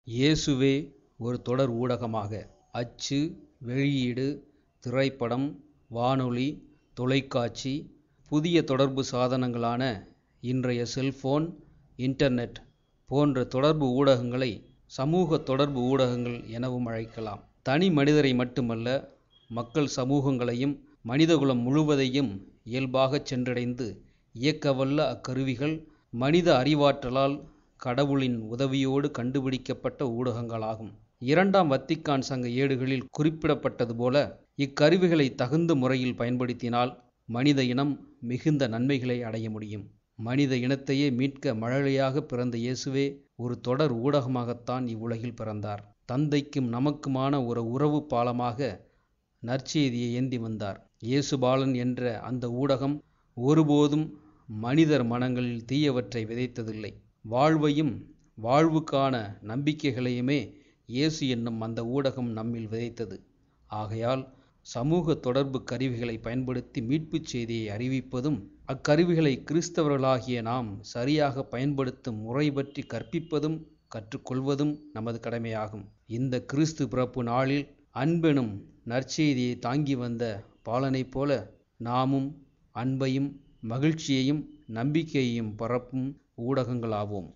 இயேசுவே ஒரு தொடர் ஊடகமாக அச்சு வெளியீடு திரைப்படம் வானொலி தொலைக்காட்சி புதிய தொடர்பு சாதனங்களான இன்றைய செல்போன் இன்டர்நெட் போன்ற தொடர்பு ஊடகங்களை சமூக தொடர்பு ஊடகங்கள் எனவும் அழைக்கலாம் தனி மனிதரை மட்டுமல்ல மக்கள் சமூகங்களையும் மனிதகுலம் முழுவதையும் இயல்பாகச் சென்றடைந்து இயக்கவல்ல அக்கருவிகள் மனித அறிவாற்றலால் கடவுளின் உதவியோடு கண்டுபிடிக்கப்பட்ட ஊடகங்களாகும் இரண்டாம் வத்திக்கான் சங்க ஏடுகளில் குறிப்பிடப்பட்டது போல இக்கருவிகளை தகுந்த முறையில் பயன்படுத்தினால் மனித இனம் மிகுந்த நன்மைகளை அடைய முடியும் மனித இனத்தையே மீட்க மழலையாக பிறந்த இயேசுவே ஒரு தொடர் ஊடகமாகத்தான் இவ்வுலகில் பிறந்தார் தந்தைக்கும் நமக்குமான ஒரு உறவு பாலமாக நற்செய்தியை ஏந்தி வந்தார் இயேசுபாலன் என்ற அந்த ஊடகம் ஒருபோதும் மனிதர் மனங்களில் தீயவற்றை விதைத்ததில்லை வாழ்வையும் வாழ்வுக்கான நம்பிக்கைகளையுமே இயேசு என்னும் அந்த ஊடகம் நம்மில் விதைத்தது ஆகையால் சமூக தொடர்பு கருவிகளை பயன்படுத்தி மீட்புச் செய்தியை அறிவிப்பதும் அக்கருவிகளை கிறிஸ்தவர்களாகிய நாம் சரியாக பயன்படுத்தும் முறை பற்றி கற்பிப்பதும் கற்றுக்கொள்வதும் நமது கடமையாகும் இந்த கிறிஸ்து பிறப்பு நாளில் அன்பெனும் நற்செய்தியை தாங்கி வந்த பாலனைப் போல நாமும் அன்பையும் மகிழ்ச்சியையும் நம்பிக்கையையும் பரப்பும் ஊடகங்களாவோம்